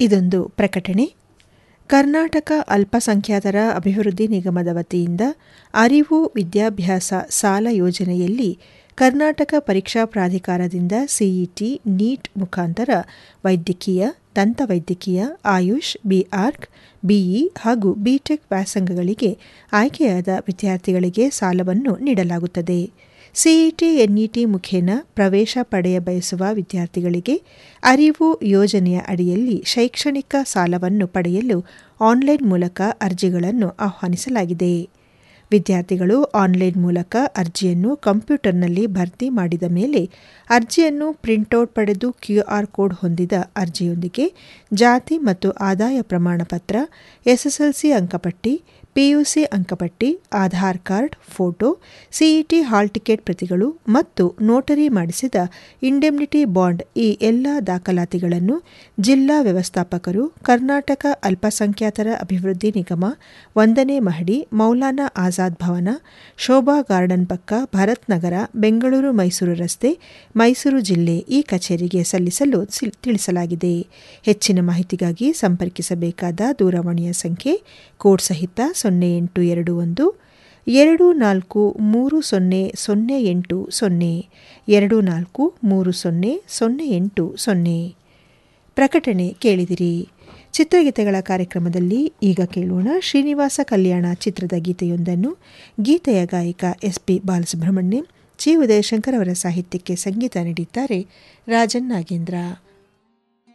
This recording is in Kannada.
ಇದೊಂದು ಪ್ರಕಟಣೆ ಕರ್ನಾಟಕ ಅಲ್ಪಸಂಖ್ಯಾತರ ಅಭಿವೃದ್ಧಿ ನಿಗಮದ ವತಿಯಿಂದ ಅರಿವು ವಿದ್ಯಾಭ್ಯಾಸ ಸಾಲ ಯೋಜನೆಯಲ್ಲಿ ಕರ್ನಾಟಕ ಪರೀಕ್ಷಾ ಪ್ರಾಧಿಕಾರದಿಂದ ಸಿಇಟಿ ನೀಟ್ ಮುಖಾಂತರ ವೈದ್ಯಕೀಯ ದಂತವೈದ್ಯಕೀಯ ಆಯುಷ್ ಬಿಆರ್ಕ್ ಬಿಇ ಹಾಗೂ ಬಿಟೆಕ್ ವ್ಯಾಸಂಗಗಳಿಗೆ ಆಯ್ಕೆಯಾದ ವಿದ್ಯಾರ್ಥಿಗಳಿಗೆ ಸಾಲವನ್ನು ನೀಡಲಾಗುತ್ತದೆ ಸಿಇಟಿ ಎನ್ಇಟಿ ಮುಖೇನ ಪ್ರವೇಶ ಪಡೆಯ ಬಯಸುವ ವಿದ್ಯಾರ್ಥಿಗಳಿಗೆ ಅರಿವು ಯೋಜನೆಯ ಅಡಿಯಲ್ಲಿ ಶೈಕ್ಷಣಿಕ ಸಾಲವನ್ನು ಪಡೆಯಲು ಆನ್ಲೈನ್ ಮೂಲಕ ಅರ್ಜಿಗಳನ್ನು ಆಹ್ವಾನಿಸಲಾಗಿದೆ ವಿದ್ಯಾರ್ಥಿಗಳು ಆನ್ಲೈನ್ ಮೂಲಕ ಅರ್ಜಿಯನ್ನು ಕಂಪ್ಯೂಟರ್ನಲ್ಲಿ ಭರ್ತಿ ಮಾಡಿದ ಮೇಲೆ ಅರ್ಜಿಯನ್ನು ಪ್ರಿಂಟೌಟ್ ಪಡೆದು ಕ್ಯೂಆರ್ ಕೋಡ್ ಹೊಂದಿದ ಅರ್ಜಿಯೊಂದಿಗೆ ಜಾತಿ ಮತ್ತು ಆದಾಯ ಪ್ರಮಾಣಪತ್ರ ಎಸ್ಎಸ್ಎಲ್ಸಿ ಅಂಕಪಟ್ಟಿ ಪಿಯುಸಿ ಅಂಕಪಟ್ಟಿ Aadhaar card photo CET hall ticket ಪ್ರತಿಗಳು ಮತ್ತು ನೋಟರಿ ಮಾಡಿಸಿದ ಇಂಡೆಮ್ನಿಟಿ ಬಾಂಡ್ ಈ ಎಲ್ಲ ದಾಖಲಾತಿಗಳನ್ನು ಜಿಲ್ಲಾ ವ್ಯವಸ್ಥಾಪಕರು ಕರ್ನಾಟಕ ಅಲ್ಪಸಂಖ್ಯಾತರ ಅಭಿವೃದ್ಧಿ ನಿಗಮ ಒಂದನೇ ಮಹಡಿ ಮೌಲಾನಾ ಆಜಾದ್ ಭವನ ಶೋಭಾ ಗಾರ್ಡನ್ ಪಕ್ಕ ಭರತ್ ನಗರ ಬೆಂಗಳೂರು ಮೈಸೂರು ರಸ್ತೆ ಮೈಸೂರು ಜಿಲ್ಲೆ ಈ ಕಚೇರಿಗೆ ಸಲ್ಲಿಸಲು ತಿಳಿಸಲಾಗಿದೆ ಹೆಚ್ಚಿನ ಮಾಹಿತಿಗಾಗಿ ಸಂಪರ್ಕಿಸಬೇಕಾದ ದೂರವಾಣಿಯ ಸಂಖ್ಯೆ ಕೋಡ್ ಸಹಿತ ಸೊನ್ನೆ ಎಂಟು ಎರಡು ಒಂದು ಎರಡು ನಾಲ್ಕು ಮೂರು ಸೊನ್ನೆ ಸೊನ್ನೆ ಎಂಟು ಸೊನ್ನೆ ಎರಡು ನಾಲ್ಕು ಮೂರು ಸೊನ್ನೆ ಸೊನ್ನೆ ಎಂಟು ಸೊನ್ನೆ ಪ್ರಕಟಣೆ ಕೇಳಿದಿರಿ ಚಿತ್ರಗೀತೆಗಳ ಕಾರ್ಯಕ್ರಮದಲ್ಲಿ ಈಗ ಕೇಳೋಣ ಶ್ರೀನಿವಾಸ ಕಲ್ಯಾಣ ಚಿತ್ರದ ಗೀತೆಯೊಂದನ್ನು ಗೀತೆಯ ಗಾಯಕ S P Balasubrahmanyam G Udayashankar ಅವರ ಸಾಹಿತ್ಯಕ್ಕೆ ಸಂಗೀತ ನೀಡಿದ್ದಾರೆ ರಾಜನ್ ನಾಗೇಂದ್ರ